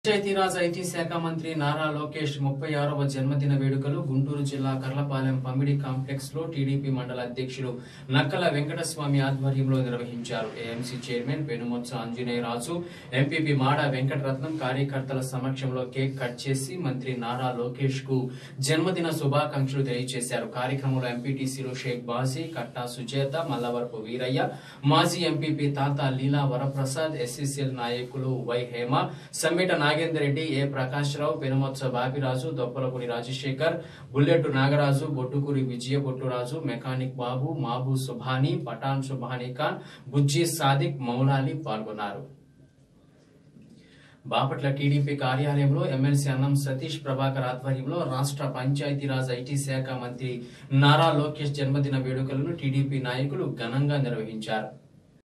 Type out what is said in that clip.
Panchayati Raj IT శాఖ మంత్రి నారా లోకేష్ ముప్పై ఆరవ జన్మదిన వేడుకలు గుంటూరు జిల్లా కర్లపాలెం పమిడి కాంప్లెక్స్ లో టీడీపీ మండల అధ్యక్షులు నక్కల వెంకటస్వామి ఆధ్వర్యంలో నిర్వహించారు AMC chairman Penumatsa Anjaneya Raju MPP Mada Venkataratnam కార్యకర్తల సమక్షంలో కేక్ కట్ చేసి మంత్రి నారా లోకేష్ కు జన్మదిన శుభాకాంక్షలు తెలియజేశారు కార్యక్రమంలో ఎంపీటీసీలు షేక్ బాజీ కట్టా సుచేత మల్లవరపు వీరయ్య మాజీ ఎంపీపీ తాత లీలా వరప్రసాద్ ఎస్సీసీఎల్ నాయకులు Y Hema Sammita Nagender Reddy A Prakashrao Penumatsa Bapiraju Doppalapudi Rajasekhar bullet Nagaraju Bottukuri Vijaya Botturaju mechanic Babu Mabu Subhani Pathan Subhani Khan Bujji Sadiq Moulali పాల్గొన్నారు బాపట్ల టీడీపీ కార్యాలయంలో ఎమ్మెల్సీ అన్నం సతీష్ ప్రభాకర్ ఆధ్వర్యంలో రాష్ట్ర పంచాయతీరాజ్ ఐటీ శాఖ మంత్రి నారా లోకేష్ జన్మదిన వేడుకలను టీడీపీ నాయకులు ఘనంగా నిర్వహించారు